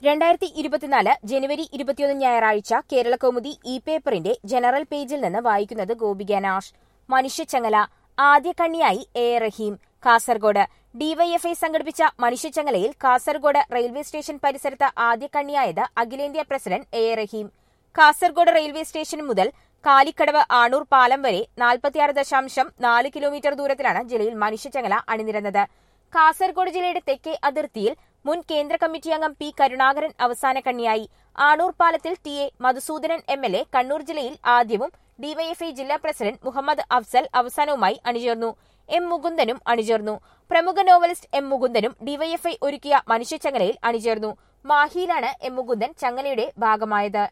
രണ്ടായിരത്തി ഇരുപത്തിനാല് ജനുവരി ഇരുപത്തിയൊന്ന് ഞായറാഴ്ച കേരള കൗമുദി ഇ പേപ്പറിന്റെ ജനറൽ പേജിൽ നിന്ന് വായിക്കുന്നത് ഗോപിക നാഷ് മനുഷ്യച്ചങ്ങല ആദ്യ കണ്ണിയായി എ റഹീം കാസർഗോഡ് ഡിവൈഎഫ്ഐ സംഘടിപ്പിച്ച മനുഷ്യച്ചങ്ങലയിൽ കാസർഗോഡ് റെയിൽവേ സ്റ്റേഷൻ പരിസരത്ത് ആദ്യ കണ്ണിയായത് അഖിലേന്ത്യാ president A Rahim Kasaragod railway station മുതൽ കാലിക്കടവ് ആണൂർ പാലം വരെ നാൽപ്പത്തിയാറ് ദശാംശം നാല് കിലോമീറ്റർ ദൂരത്തിലാണ് ജില്ലയിൽ മനുഷ്യച്ചങ്ങല അണിനിരന്നത് കാസർഗോഡ് ജില്ലയുടെ തെക്കേ അതിർത്തിയിൽ മുൻ കേന്ദ്ര കമ്മിറ്റി അംഗം പി കരുണാകരൻ അവസാന കണ്ണിയായി ആണൂർ പാലത്തിൽ T A Madhusoodanan M L A Kannur ജില്ലയിൽ ആദ്യവും ഡിവൈഎഫ്ഐ ജില്ലാ പ്രസിഡന്റ് മുഹമ്മദ് അഫ്സൽ അവസാനവുമായി അണിചേർന്നു എം മുകുന്ദനും അണിചേർന്നു പ്രമുഖ നോവലിസ്റ്റ് എം മുകുന്ദനും ഡിവൈഎഫ്ഐ ഒരുക്കിയ മനുഷ്യച്ചങ്ങലയിൽ അണിചേർന്നു മാഹിയിലാണ് എം മുകുന്ദൻ ചങ്ങലയുടെ ഭാഗമായത്